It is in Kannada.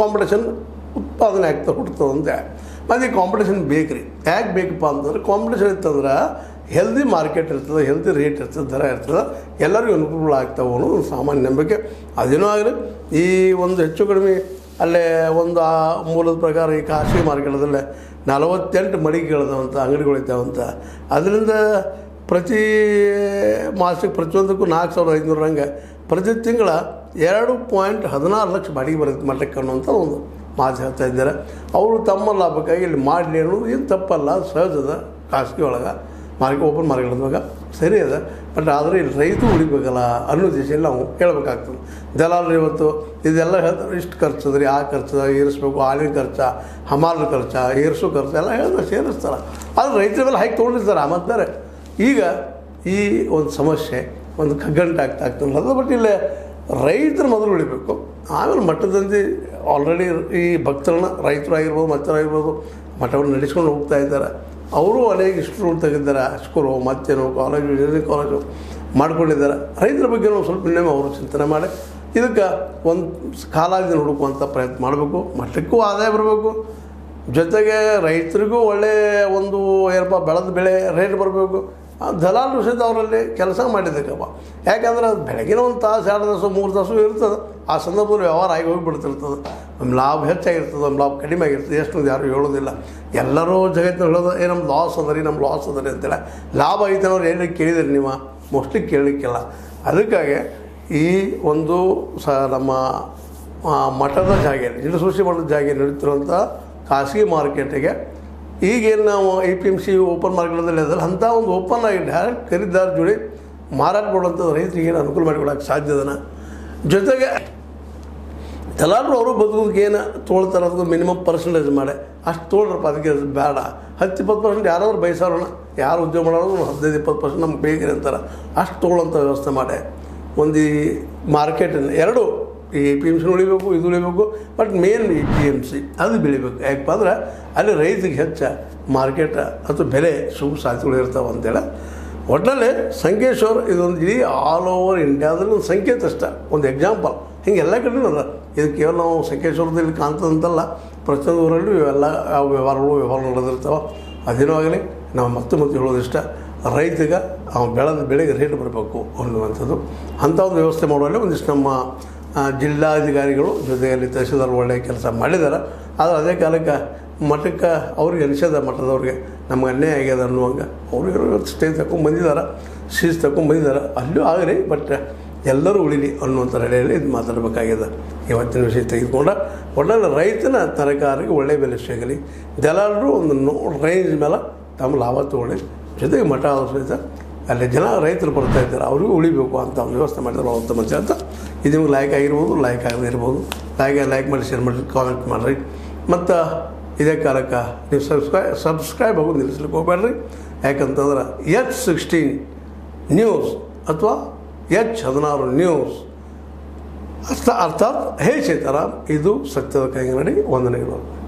ಕಾಂಪಿಟೇಷನ್ ಉತ್ಪಾದನೆ ಆಗ್ತಾ ಹುಡ್ತದಂತೆ ಮತ್ತು ಈ ಕಾಂಪಿಟೇಷನ್ ಬೇಕು ರೀ ಯಾಕೆ ಬೇಕಪ್ಪ ಅಂತಂದ್ರೆ ಕಾಂಪಿಟೇಷನ್ ಇತ್ತಂದ್ರೆ ಹೆಲ್ದಿ ಮಾರ್ಕೆಟ್ ಇರ್ತದೆ ಹೆಲ್ದಿ ರೇಟ್ ಇರ್ತದೆ ದರ ಇರ್ತದೆ ಎಲ್ಲರಿಗೂ ಅನುಕೂಲ ಆಗ್ತಾವೆ ಅನ್ನೋದು ಒಂದು ಸಾಮಾನ್ಯ ನಂಬಿಕೆ ಅದೇನೂ ಆಗಲಿ ಈ ಒಂದು ಹೆಚ್ಚು ಕಡಿಮೆ ಅಲ್ಲೇ ಒಂದು ಆ ಮೂಲದ ಪ್ರಕಾರ ಈ ಖಾಸಗಿ ಮಾರ್ಕೆಟದಲ್ಲೇ ನಲವತ್ತೆಂಟು ಮಳಿಗೆಗಳದಾವಂಥ ಅಂಗಡಿಗಳಿದ್ದಾವಂತ ಅದರಿಂದ ಪ್ರತಿ ಮಾಸಕ್ಕೆ ಪ್ರತಿಯೊಂದಕ್ಕೂ ನಾಲ್ಕು ಸಾವಿರದ ಐದುನೂರು ಹಂಗೆ ಪ್ರತಿ ತಿಂಗಳ ಎರಡು ಪಾಯಿಂಟ್ ಹದಿನಾರು ಲಕ್ಷ ಬಾಡಿಗೆ ಬರುತ್ತೆ ಮಟ್ಟಕ್ಕೆ ಅನ್ನುವಂಥ ಒಂದು ಮಾತು ಹೇಳ್ತಾ ಇದ್ದಾರೆ ಅವರು ತಮ್ಮ ಲಾಭಕ್ಕಾಗಿ ಇಲ್ಲಿ ಮಾಡಲಿ ಅನ್ನೋದು ಏನು ತಪ್ಪಲ್ಲ ಸಹಜದ ಖಾಸಗಿ ಒಳಗೆ ಮಾರ್ಕೆಟ್ ಓಪನ್ ಮಾರ್ಕೆಟ್ದಾಗ ಸರಿ ಅದ ಬಟ್ ಆದರೆ ಇಲ್ಲಿ ರೈತ ಉಳಿಬೇಕಲ್ಲ ಅನ್ನೋ ದಿಶೆಯಲ್ಲಿ ನಾವು ಹೇಳ್ಬೇಕಾಗ್ತದೆ ದಲಾಲರು ಇವತ್ತು ಇದೆಲ್ಲ ಹೇಳ್ತಾರೆ ಇಷ್ಟು ಖರ್ಚು ರೀ ಆ ಖರ್ಚು ಏರಿಸ್ಬೇಕು ಹಾಲಿನ ಖರ್ಚ ಹಮಾಲಿನ ಖರ್ಚ ಏರಿಸೋ ಖರ್ಚು ಎಲ್ಲ ಹೇಳಿದ್ರೆ ಸೇರಿಸ್ತಾರೆ ಆದರೆ ರೈತರ ಮೇಲೆ ಹಾಕಿ ತೊಗೊಂಡಿರ್ತಾರೆ ಮತ್ತು ಬೇರೆ ಈಗ ಈ ಒಂದು ಸಮಸ್ಯೆ ಒಂದು ಕಗ್ಗಂಟಾಗ್ತಾ ಆಗ್ತದೆ ಅದು ಬಟ್ ಇಲ್ಲೇ ರೈತರು ಮೊದಲು ಉಳಿಬೇಕು ಆಮೇಲೆ ಮಠದಂದಿ ಆಲ್ರೆಡಿ ಈ ಭಕ್ತರನ್ನ ರೈತರಾಗಿರ್ಬೋದು ಮತ್ತರಾಗಿರ್ಬೋದು ಮಠವನ್ನು ನಡೆಸ್ಕೊಂಡು ಹೋಗ್ತಾ ಇದ್ದಾರೆ ಅವರು ಅನೇಕ ಇಷ್ಟು ತೆಗೆದಿದ್ದಾರೆ ಸ್ಕೂಲು ಮತ್ತೇನೋ ಕಾಲೇಜು ಇಂಜಿನಿಯರಿಂಗ್ ಕಾಲೇಜು ಮಾಡ್ಕೊಂಡಿದ್ದಾರೆ ರೈತರ ಬಗ್ಗೆ ನಾವು ಸ್ವಲ್ಪ ಇನ್ನೊಮ್ಮೆ ಅವರು ಚಿಂತನೆ ಮಾಡಿ ಇದಕ್ಕೆ ಒಂದು ಕಾಲಾವಧಿ ಹುಡುಕುವಂಥ ಪ್ರಯತ್ನ ಮಾಡಬೇಕು ಮಠಕ್ಕೂ ಆದಾಯ ಬರಬೇಕು ಜೊತೆಗೆ ರೈತರಿಗೂ ಒಳ್ಳೆಯ ಒಂದು ಏನಪ್ಪ ಬೆಳೆದ ಬೆಳೆ ರೇಟ್ ಬರಬೇಕು ಆ ದಲಾಲರು ಸಹಿತ ಅವರಲ್ಲಿ ಕೆಲಸ ಮಾಡಿದ್ದಕ್ಕಪ್ಪ ಯಾಕಂದ್ರೆ ಅದು ಬೆಳಗಿನ ಒಂದು ತಾಸು ಎರಡು ತಾಸು ಮೂರು ತಾಸು ಇರ್ತದೆ ಆ ಸಂದರ್ಭದಲ್ಲಿ ವ್ಯವಹಾರ ಆಗಿ ಹೋಗಿಬಿಡ್ತಿರ್ತದೆ ನಮ್ಮ ಲಾಭ ಹೆಚ್ಚಾಗಿರ್ತದೆ ನಮ್ಮ ಲಾಭ ಕಡಿಮೆ ಆಗಿರ್ತದೆ ಎಷ್ಟು ಅಂತ ಯಾರು ಹೇಳೋದಿಲ್ಲ ಎಲ್ಲರೂ ಜಗತ್ತಿನ ಹೇಳೋದು ಏ ನಮ್ಮ ಲಾಸ್ ಅದ ರೀ ನಮ್ಮ ಲಾಸ್ ಅದ ರೀ ಅಂತೇಳಿ ಲಾಭ ಐತೆ ಅನ್ನೋರು ಎಲ್ಲಿ ಕೇಳಿದ್ರಿ ನೀವು ಮೋಸ್ಟ್ಲಿ ಕೇಳಲಿಕ್ಕಿಲ್ಲ ಅದಕ್ಕಾಗಿ ಈ ಒಂದು ಸ ನಮ್ಮ ಆ, ಮಠದ ಜಾಗೆಯಲ್ಲಿ ನಿಡಸೂಸಿ ಮಠದ ಜಾಗೆ ನಡೀತಿರುವಂಥ ಖಾಸಗಿ ಮಾರ್ಕೆಟಿಗೆ ಈಗೇನು ನಾವು A P M C open ಮಾರ್ಕೆಟಲ್ಲಿ ಅದಲ್ಲ ಅಂಥ ಒಂದು ಓಪನ್ ಆಗಿ ಡೈರೆಕ್ಟ್ ಖರೀದಾರ ಜೋಡಿ ಮಾರಾಟ ಮಾಡುವಂಥದ್ದು ರೈತರಿಗೆ ಏನು ಅನುಕೂಲ ಮಾಡಿಕೊಡೋಕೆ ಸಾಧ್ಯದನ ಜೊತೆಗೆ ದಲಾಲರು ಅವರು ಬದುಕೋದಕ್ಕೆ ಏನು ತೊಗೊಳ್ತಾರೆ ಅದಕ್ಕೆ ಮಿನಿಮಮ್ ಪರ್ಸೆಂಟೇಜ್ ಮಾಡಿ ಅಷ್ಟು ತೊಗೊಳ್ರಪ್ಪ ಅದಕ್ಕೆ ಅದು ಬೇಡ ಹತ್ತು ಇಪ್ಪತ್ತು ಪರ್ಸೆಂಟ್ ಯಾರಾದ್ರೂ ಬಯಸೋಣ ಯಾರು ಉದ್ಯೋಗ ಮಾಡೋರು ಹದಿನೈದು ಇಪ್ಪತ್ತು ಪರ್ಸೆಂಟ್ ನಮ್ಗೆ ಬೇಕಿದೆ ಅಂತಾರೆ ಅಷ್ಟು ತೊಗೊಳ್ಳೋಂಥ ವ್ಯವಸ್ಥೆ ಮಾಡಿ ಒಂದು ಈ ಮಾರ್ಕೆಟನ್ನು ಎರಡು ಈ ಎ ಪಿ ಎಮ್ ಸಿ ಉಳಿಬೇಕು ಇದು ಉಳಿಬೇಕು ಬಟ್ ಮೇನ್ ಈ ಪಿ ಎಮ್ ಸಿ ಅದು ಬೆಳಿಬೇಕು ಯಾಕಪ್ಪ ಅಂದ್ರೆ ಅಲ್ಲಿ ರೈತರಿಗೆ ಹೆಚ್ಚು ಮಾರ್ಕೆಟ್ ಅಥವಾ ಬೆಲೆ ಸುಖ ಸಾಧ್ಯತೆಗಳು ಇರ್ತಾವೆ ಅಂತೇಳಿ ಒಟ್ಟಲ್ಲಿ ಸಂಕೇಶ್ವರ್ ಇದೊಂದು ಇಡೀ ಆಲ್ ಓವರ್ ಇಂಡಿಯಾದಲ್ಲಿ ಒಂದು ಸಂಕೇತ ಅಷ್ಟೇ ಒಂದು ಎಕ್ಸಾಂಪಲ್ ಹಿಂಗೆ ಎಲ್ಲ ಕಡೆನೂ ಅದ ಇದು ಕೇವಲ ನಾವು ಸಂಕೇಶ್ವರದಲ್ಲಿ ಕಾಣ್ತದಂತಲ್ಲ ಪ್ರತಿಯೊಂದು ಊರಲ್ಲೂ ಇವೆಲ್ಲ ಯಾವ ವ್ಯವಹಾರಗಳು ವ್ಯವಹಾರ ನಡೆದಿರ್ತಾವೆ ಅದೇನೋ ಆಗಲಿ ನಾವು ಮತ್ತೆ ಮತ್ತೆ ಹೇಳೋದಿಷ್ಟ ರೈತಗೆ ಅವ್ನು ಬೆಳೆದ ಬೆಳೆಗೆ ರೇಟ್ ಬರಬೇಕು ಅನ್ನುವಂಥದ್ದು ಅಂಥ ಒಂದು ವ್ಯವಸ್ಥೆ ಮಾಡುವಲ್ಲಿ ಒಂದಿಷ್ಟು ನಮ್ಮ ಆ, ಜಿಲ್ಲಾಧಿಕಾರಿಗಳು ಜೊತೆಯಲ್ಲಿ ತಹಸೀಲ್ದಾರ್ ಒಳ್ಳೆಯ ಕೆಲಸ ಮಾಡಿದ್ದಾರೆ ಆದರೆ ಅದೇ ಕಾಲಕ್ಕೆ ಮಠಕ್ಕೆ ಅವ್ರಿಗೆ ಅನಿಸದ ಮಠದವ್ರಿಗೆ ನಮ್ಗೆ ಅನ್ಯಾಯ ಆಗ್ಯದ ಅನ್ನುವಂಗೆ ಅವ್ರಿಗೆ ಇವತ್ತು ಸ್ಟೇಜ್ ತಗೊಂಡು ಬಂದಿದ್ದಾರೆ ಸೀಸ್ ತಗೊಂಡು ಬಂದಿದ್ದಾರೆ ಅಲ್ಲೂ ಆಗಲಿ ಬಟ್ ಎಲ್ಲರೂ ಉಳಿಲಿ ಅನ್ನುವಂಥ ನಡೆಯಲ್ಲಿ ಇದು ಮಾತಾಡಬೇಕಾಗಿದೆ ಇವತ್ತಿನ ವಿಷಯ ತೆಗೆದುಕೊಂಡ ಒಳ್ಳೆ ರೈತನ ತರಕಾರಿಗೆ ಒಳ್ಳೆಯ ಬೆಲೆ ಸಿಗಲಿ ದಲಾಲರು ಒಂದು ನೋ ರೇಂಜ್ ಮೇಲೆ ತಮ್ಮ ಲಾಭ ತಗೊಳ್ಳಿ ಜೊತೆಗೆ ಮಠ ಅವ್ರ ಸಹಿತ ಅಲ್ಲಿ ಜನ ರೈತರು ಬರ್ತಾ ಇದ್ದಾರೆ ಅವ್ರಿಗೂ ಉಳಿಬೇಕು ಅಂತ ಒಂದು ವ್ಯವಸ್ಥೆ ಮಾಡಿದ್ರು ಅಂತ ಮತ್ತೆ ಅಂತ ಇದು ನಿಮ್ಗೆ ಲೈಕ್ ಆಗಿರ್ಬೋದು ಲೈಕ್ ಆಗದೇ ಇರ್ಬೋದು ಲೈಕ್ ಲೈಕ್ ಮಾಡಿ ಶೇರ್ ಮಾಡಿ ಕಾಮೆಂಟ್ ಮಾಡಿರಿ ಮತ್ತು ಇದೇ ಕಾಲಕ್ಕೆ ನೀವು ಸಬ್ಸ್ಕ್ರೈ ಸಬ್ಸ್ಕ್ರೈಬ್ ಆಗೋದು ನಿಲ್ಲಿಸ್ಲಿಕ್ಕೆ ಹೋಗ್ಬೇಡ್ರಿ ಯಾಕಂತಂದ್ರೆ ಎಚ್ ಸಿಕ್ಸ್ಟೀನ್ ನ್ಯೂಸ್ ಅಥವಾ ಎಚ್ ಹದಿನಾರು ನ್ಯೂಸ್ ಅರ್ಥ ಅರ್ಥಾತ್ ಹೇ ಸೀತಾರಾಮ್ ಇದು ಸತ್ಯದ ಕೈಗನ್ನಡಿ ವಂದನೆಗಳು